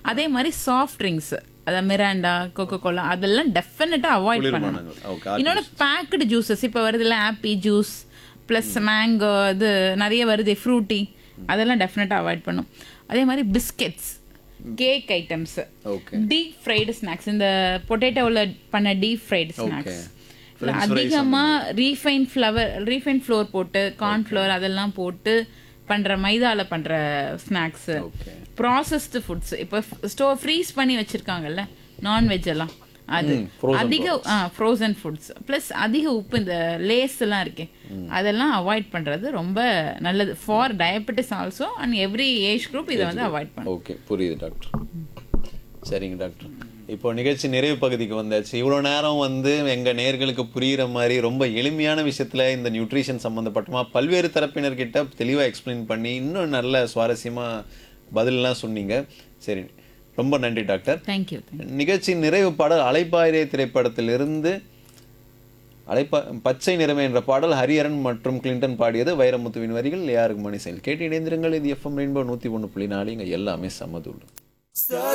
அதே மாதிரி soft drinks அதாவது மிராண்டா கோகோ கோலா அதெல்லாம் டெஃபினட்டா அவாய்ட் பண்ணணும் குளிர்பானங்கள். Okay, இன்னொன்று பேக்கடு ஜூஸஸ் இப்போ வருதுல்ல ஆப்பி ஜூஸ் ப்ளஸ் மேங்கோ இது நிறைய வருது ஃப்ரூட்டி அதெல்லாம் டெஃபினட்டாக அவாய்ட் பண்ணும் அதே மாதிரி biscuits cake items okay deep fried snacks இந்த பொட்டேட்டோவில் பண்ண deep fried snacks French fries அதிகமாக ரீஃபைன் ஃப்ளவர் ரீஃபைன் ஃப்ளோர் போட்டு கார்ன்ஃப்ளவர் அதெல்லாம் போட்டு பண்ணுற மைதால பண்ணுற ஸ்நாக்ஸு ஓகே ப்ராசஸ்டு ஃபுட்ஸ் இப்போ ஸ்டோ ஃப்ரீஸ் பண்ணி வச்சிருக்காங்கல்ல நான்வெஜ் எல்லாம் அது அதிக ஃப்ரோசன் ஃபுட்ஸ் ப்ளஸ் அதிக உப்பு இந்த லேஸ் எல்லாம் இருக்கே அதெல்லாம் அவாய்ட் பண்றது ரொம்ப நல்லது for diabetes also and every age group இதை வந்து அவாய்ட் பண்ணும் ஓகே புரியுது டாக்டர் சரிங்க டாக்டர் இப்போ நிகழ்ச்சி நிறைவு பகுதிக்கு வந்தாச்சு இவ்வளோ நேரம் வந்து எங்கள் நேர்களுக்கு புரிகிற மாதிரி ரொம்ப எளிமையான விஷயத்தில் இந்த நியூட்ரிஷன் சம்மந்தப்பட்டமா பல்வேறு தரப்பினர்கிட்ட தெளிவாக எக்ஸ்பிளைன் பண்ணி இன்னும் நல்ல சுவாரஸ்யமாக பதிலெலாம் சொன்னீங்க சரி ரொம்ப நன்றி டாக்டர் தேங்க்யூ நிகழ்ச்சி நிறைவு பாடல் அலைப்பாயிரே திரைப்படத்திலிருந்து அலைப்பா பச்சை நிறமே என்ற பாடல் ஹரிஹரன் மற்றும் கிளின்டன் பாடியது வைரமுத்துவின் வரிகள் யாருக்கு மணி செயல் கேட்டு இணைந்திருங்கள் இது எஃப்எம் ரெயின்போ நூற்றி ஒன்று புள்ளி நாலு இங்கே எல்லாமே சமதுள்ளு